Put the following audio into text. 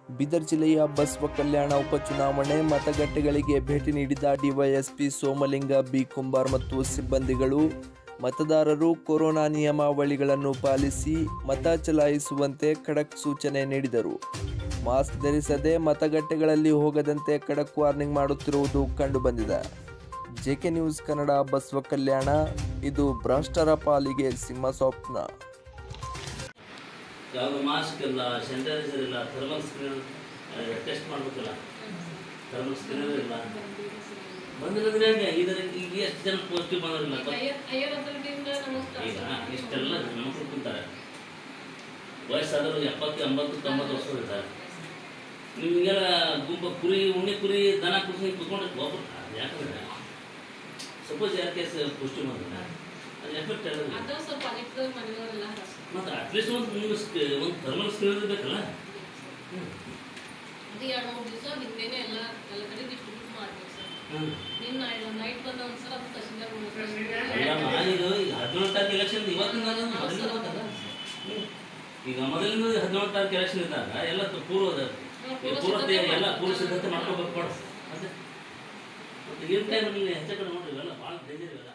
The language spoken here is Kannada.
ಬೀದರ್ ಜಿಲ್ಲೆಯ ಬಸವ ಕಲ್ಯಾಣ ಉಪಚುನಾವಣೆ ಮತಗಟ್ಟೆಗಳಿಗೆ ಭೇಟಿ ನೀಡಿದ ಡಿವೈಎಸ್ಪಿ ಸೋಮಲಿಂಗ ಬಿ ಕುಂಬಾರ್ ಮತ್ತು ಸಿಬ್ಬಂದಿಗಳು ಮತದಾರರು ಕೊರೋನಾ ನಿಯಮಾವಳಿಗಳನ್ನು ಪಾಲಿಸಿ ಮತ ಚಲಾಯಿಸುವಂತೆ ಖಡಕ್ ಸೂಚನೆ ನೀಡಿದರು ಮಾಸ್ಕ್ ಧರಿಸದೆ ಮತಗಟ್ಟೆಗಳಲ್ಲಿ ಹೋಗದಂತೆ ಖಡಕ್ ವಾರ್ನಿಂಗ್ ಮಾಡುತ್ತಿರುವುದು ಕಂಡುಬಂದಿದೆ ಜೆಕೆ ನ್ಯೂಸ್ ಕನ್ನಡ ಬಸವ ಕಲ್ಯಾಣ ಇದು ಭ್ರಷ್ಟರ ಪಾಲಿಗೆ ಸಿಂಹ ಸ್ವಪ್ನ ಯಾವುದು ಮಾಸ್ಕ್ ಇಲ್ಲ ಸ್ಯಾನಿಟೈಸರ್ ಇಲ್ಲ ಥರ್ಮಲ್ ಸ್ಕ್ರೀನರ್ ಟೆಸ್ಟ್ ಮಾಡಬೇಕಲ್ಲ ಥರ್ಮಲ್ ಸ್ಕ್ರೀನರ್ ಇಲ್ಲ ಬಂದಿರೋದ್ರೆ ಹೆಂಗೆ ಇದರ ಈಗ ಎಷ್ಟು ಜನ ಪಾಸಿಟಿವ್ ಬಂದಿರಲಿಲ್ಲ ಈಗ ಇಷ್ಟೆಲ್ಲ ಹೆಣ್ಮಕ್ಳು ಕುಂತಾರೆ ವಯಸ್ಸಾದವರು ಎಪ್ಪತ್ತು ಎಂಬತ್ತು ತೊಂಬತ್ತು ವರ್ಷ ಇರ್ತಾರೆ ನಿಮಗೆಲ್ಲ ಗುಂಪ ಕುರಿ ಉಣ್ಣೆ ಕುರಿ ದನ ಕುಸಿ ಕುತ್ಕೊಂಡು ಒಬ್ಬರು ಅದು ಯಾಕಂದ್ರೆ ಸಪೋಸ್ ಯಾರ ಕೇಸ್ ಪುಷ್ಟಿ ಬಂದ್ರೆ ಅದು ಎಫೆಕ್ಟ್ ಆಗೋದಿಲ್ಲ ಮತ್ತು ಅಟ್ಲೀಸ್ಟ್ ಒಂದು ನಿಮ್ಗೆ ಸ್ಕ್- ಒಂದು ಥರ್ಮಲ್ ಸ್ಕ್ರೀನರ್ ಬೇಕಲ್ಲ ಹ್ಮ್. ಎರಡು ಮೂರು ದಿವಸ ಹಿಂದೆನೆ ಎಲ್ಲ ಎಲ್ಲ ಕಡೆ ಡಿಸ್ಟ್ರಿಬ್ಯೂಟ್ ಮಾಡ್ಬೇಕು ಸರ್ ಹ್ಮ್. ನಿನ್ನ ನೈಟ್ ಬಂದ ಒಂದ್ಸಲ ಅದು ತಹಶೀಲ್ದಾರ್ ಅಲ್ಲ ಈಗ ಈಗ ಹದಿನೇಳು ತಾರೀಕು ಎಲೆಕ್ಷನ್ ಇವತ್ತಿನ ಮೊದಲಿನ ಗೊತ್ತಲ್ಲ ಹ್ಮ್. ಈಗ ಮೊದಲಿನ ಹದಿನೇಳು ತಾರೀಕು ಎಲೆಕ್ಷನ್ ಇದ್ದಾಗ ಎಲ್ಲ ತ- ಪೂರ್ವದ ಈ ಪೂರ್ವ ತಯಾರಿ ಎಲ್ಲ ಪೂರ್ವ ಸಿದ್ಧತೆ ಮಾಡ್ಕೋಬೇಕು ಕೊಡು ಮತ್ತೆ ಮತ್ತೆ ಈ ಟೈಮ್ ಹೆಚ್ಚು ಕಡೆ ನೋಡ್ರಿ ಇವೆಲ್ಲ ಭಾಳ ಡೇಂಜರ್ ಇವೆಲ್ಲ